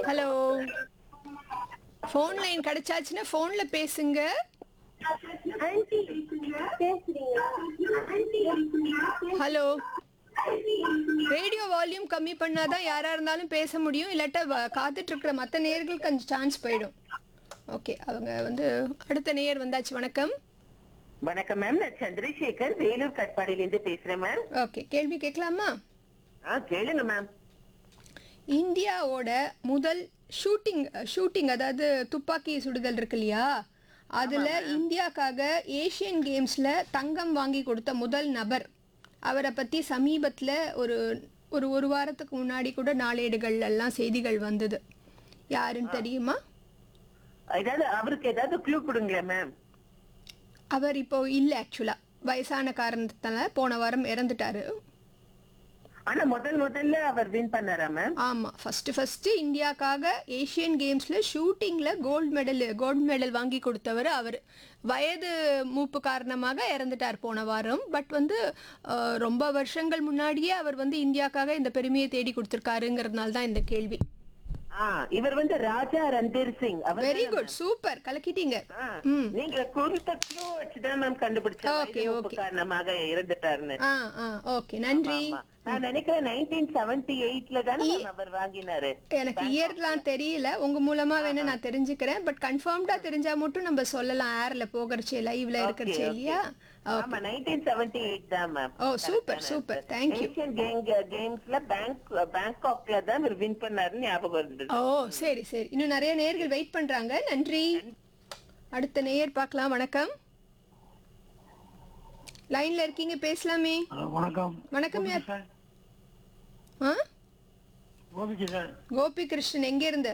Hello phone line கிடைச்சாச்சுன்னா ஃபோன்ல பேசுங்க anti பேசுறீங்களா ஹலோ ரேடியோ வால்யூம் கம்மி பண்ணாதான் யாரா இருந்தாலும் பேச முடியும் இல்லாட்டா வ- காத்துட்டு இருக்கிற மற்ற நேயர்களுக்கு கொஞ்சம் சான்ஸ் போயிடும் ஓகே அவங்க வந்து அடுத்த நேயர் வந்தாச்சு வணக்கம் வணக்கம் மேம் நான் சந்திரசேகர் வேலூர் கட்பாடியில இருந்து பேசுறேன் மேம் ஓகே கேள்வி கேட்கலாமா ஆ கேளுங்க மேம் இந்தியாவோட முதல் ஷூட்டிங் ஷூட்டிங் அதாவது துப்பாக்கி சுடுதல் இருக்கு இல்லையா அதுல இந்தியாக்காக ஏசியன் கேம்ஸ்ல தங்கம் வாங்கி கொடுத்த முதல் நபர் அவரை பத்தி சமீபத்துல ஒரு ஒரு ஒரு வாரத்துக்கு முன்னாடி கூட நாளேடுகள் எல்லாம் செய்திகள் வந்தது யாருன்னு தெரியுமா ஏதாவது அவருக்கு ஏதாவது க்ளூ கொடுங்களேன் மேம் அவர் இப்போ இல்லை ஆக்சுவலா வயசான காரணத்தினால போன வாரம் இறந்துட்டாரு ஆனா முதல் முதல்ல அவர் வின் பண்ணாரா மேம் ஆமா ஃபர்ஸ்ட் ஃபர்ஸ்ட் இந்தியாக்காக ஏசியன் கேம்ஸ்ல ஷூட்டிங்ல கோல்டு மெடல் கோல்டு மெடல் வாங்கி கொடுத்தவர் அவர் வயது மூப்பு காரணமாக இறந்துட்டார் போன வாரம் பட் வந்து அஹ், ரொம்ப வருஷங்கள் முன்னாடியே அவர் வந்து இந்தியாக்காக இந்த பெருமையை தேடி கொடுத்திருக்காருங்கிறதுனால தான் இந்த கேள்வி ஆ இவர் வந்து ராஜா ரந்தீர் சிங் அவர் வெரி குட் சூப்பர் கலக்கிட்டீங்க ஆ, ம் நீங்க கொடுத்த க்ளூ வச்சுதான் மேம் கண்டுபிடிச்ச Okay, okay. காரணமாக இறந்துட்டாருன்னு ஆ ஆ ஓகே நன்றி ஆமா. நான் நினைக்கிறேன் நைன்டீன் செவன்டி எயிட்ல தானே ma'am அவர் வாங்கினாரு எனக்கு இயர்லாம் தெரியல உங்க மூலமா வேணா நான் தெரிஞ்சுக்கிறேன் பட் கன்ஃபார்ம்டா தெரிஞ்சா மட்டும் நம்ம சொல்லலாம் ஏர்ல போகிறச்சே லைவ்ல இருக்கிறச்சே okay. இல்லையா ஆமா நைன்டீன் செவன்டி எயிட் தான் மேம் ஓ சூப்பர் சூப்பர் தேங்க்யூ ஏசியன் கேம்ஸ்ல பேங்க் பேங்காக்ல தான் இவர் வின் பண்ணாருன்னு ஞாபகம் இருந்தது ஓ சரி சரி இன்னும் நிறைய நேயர்கள் வெயிட் பண்றாங்க நன்றி அடுத்த நேயர் பார்க்கலாம் வணக்கம் லைன்ல இருக்கீங்க பேசலாமே ஹலோ வணக்கம் வணக்கம் யார் சார் ஆ கோபிக்கு சார் கோபி கிருஷ்ணன் எங்க இருந்து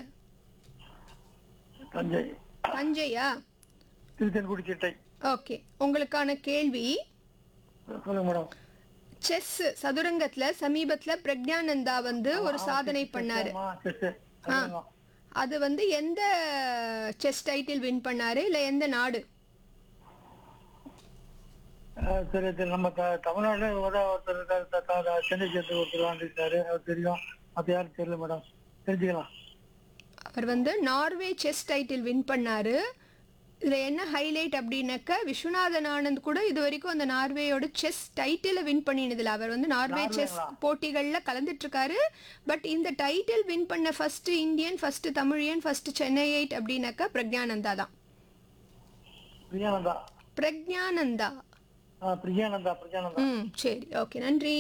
தஞ்சை தஞ்சையா திருத்தன்குடி சிட்டை ஓகே உங்களுக்கான கேள்வி சொல்லுங்க மேடம் செஸ் சதுரங்கத்துல சமீபத்துல பிரக்ஞானந்தா வந்து ஒரு சாதனை பண்ணாரு ஆமா, சரி, சரி. ஆ. அதுதான். அது வந்து எந்த செஸ் டைட்டில் வின் பண்ணாரு இல்ல எந்த நாடு ஆ, சரி சரி நம்ம த- தமிழ்நாட்டுல ஒரு ஒருத்தர் இருக்காரு, த- த- த- சென்னை சேர்த்து ஒருத்தர் வாங்கிருக்காரு அவர் தெரியும் அது யாரும் தெரியல மேடம் தெரிஞ்சுக்கலாம் அவர் வந்து நார்வே செஸ் டைட்டில் வின் பண்ணாரு இதுல என்ன ஹைலைட் அப்படின்னாக்க விஸ்வநாதன் ஆனந்த் கூட இது வரைக்கும் அந்த நார்வேயோட செஸ் டைட்டில வின் பண்ணினதில்ல அவர் வந்து நார்வே செஸ் போட்டிகள்ல கலந்துட்டு இருக்காரு பட் இந்த டைட்டில் வின் பண்ண first Indian first Tamilian first Chennaiite அப்படின்னாக்கா பிரக்ஞானந்தா தான் பிரியானந்தா பிரக்ஞானந்தா ஆ, பிரியானந்தா பிரியானந்தா ம் சரி ஓகே நன்றி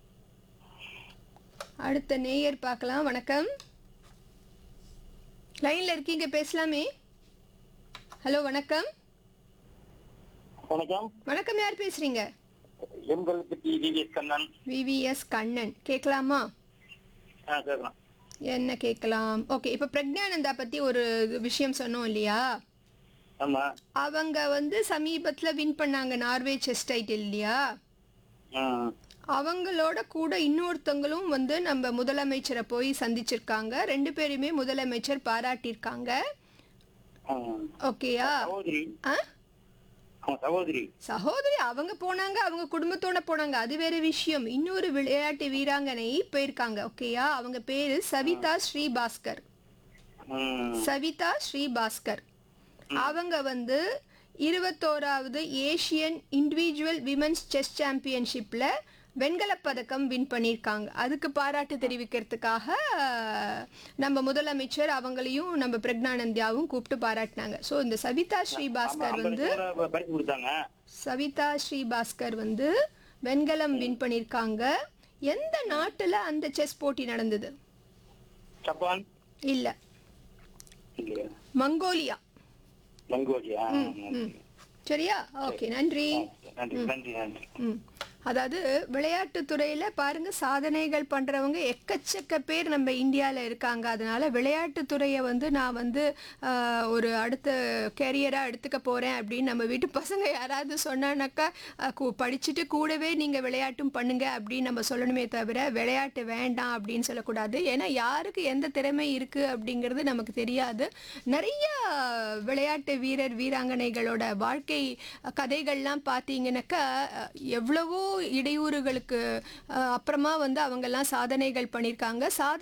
அடுத்த நேயர் பார்க்கலாம் வணக்கம் லைன்ல இருக்கீங்க பேசலாமே ஹலோ வணக்கம் வணக்கம் வணக்கம் யார் பேசுறீங்க எங்களுக்கு டிவிஎஸ் கண்ணன் விவிஎஸ் கண்ணன் கேட்கலாமா ஆ கேட்கலாம் என்ன கேட்கலாம் ஓகே இப்போ பிரக்ஞானந்தா பத்தி ஒரு விஷயம் சொன்னோம் இல்லையா ஆமா அவங்க வந்து சமீபத்துல வின் பண்ணாங்க நார்வே செஸ் டைட்டில் இல்லையா ஆ, அவங்களோட கூட இன்னொருத்தவங்களும் வந்து நம்ம முதலமைச்சரை போய் சந்திச்சிருக்காங்க ரெண்டு பேருமே முதலமைச்சர் பாராட்டியிருக்காங்க ஆ. ஓகேயா சகோதரி ஆ ஆமா, சகோதரி சகோதரி அவங்க போனாங்க அவங்க குடும்பத்தோட போனாங்க அது வேற விஷயம் இன்னொரு விளையாட்டு வீராங்கனை போயிருக்காங்க ஓகேயா அவங்க பேரு சவிதா ஸ்ரீபாஸ்கர் ம், சவிதா ஸ்ரீபாஸ்கர் அவங்க வந்து இருபத்தோராவது ஏஷியன் இண்டிவிஜுவல் விமென்ஸ் செஸ் சாம்பியன்ஷிப்ல வெண்கலப் பதக்கம் வின் பண்ணியிருக்காங்க அதுக்கு பாராட்டு தெரிவிக்கிறதுக்காக அஹ், நம்ம முதலமைச்சர் அவங்களையும் நம்ம பிரக்னானந்தியாவும் கூப்பிட்டு பாராட்டினாங்க ஸோ இந்த சவிதா ஸ்ரீபாஸ்கர் ஐம்பது வந்து ரூபா பரிசு கொடுத்தாங்க சவிதா ஸ்ரீபாஸ்கர் வந்து வெண்கலம் வின் பண்ணியிருக்காங்க எந்த நாட்டுல அந்த செஸ் போட்டி நடந்தது ஜப்பான் இல்ல இல்லையா மங்கோலியா மங்கோலியா ம் சரியா ஓகே நன்றி நன்றி நன்றி நன்றி ம் அதாவது விளையாட்டுத் துறையில பாருங்க சாதனைகள் பண்றவங்க எக்கச்சக்க பேர் நம்ம இந்தியால இருக்காங்க அதனால விளையாட்டுத் துறையை வந்து நான் வந்து ஆஹ், ஒரு அடுத்த கேரியரா எடுத்துக்க போறேன் அப்படின்னு நம்ம வீட்டு பசங்க யாராவது சொன்னானாக்கா ஆஹ், கு- படிச்சுட்டு கூடவே நீங்க விளையாட்டும் பண்ணுங்க அப்படின்னு நம்ம சொல்லணுமே தவிர விளையாட்டு வேண்டாம் அப்படின்னு சொல்லக்கூடாது ஏன்னா யாருக்கு எந்த திறமை இருக்கு அப்படிங்கிறது நமக்கு தெரியாது நிறைய விளையாட்டு வீரர் வீராங்கனைகளோட வாழ்க்கை கதைகள்லாம் பார்த்தீங்கன்னாக்கா அஹ், எவ்வளவோ இடையூறுகளுக்கு அஹ், அப்புறமா வந்து அவங்கெல்லாம் சாதனைகள் பண்ணியிருக்காங்க சாதனை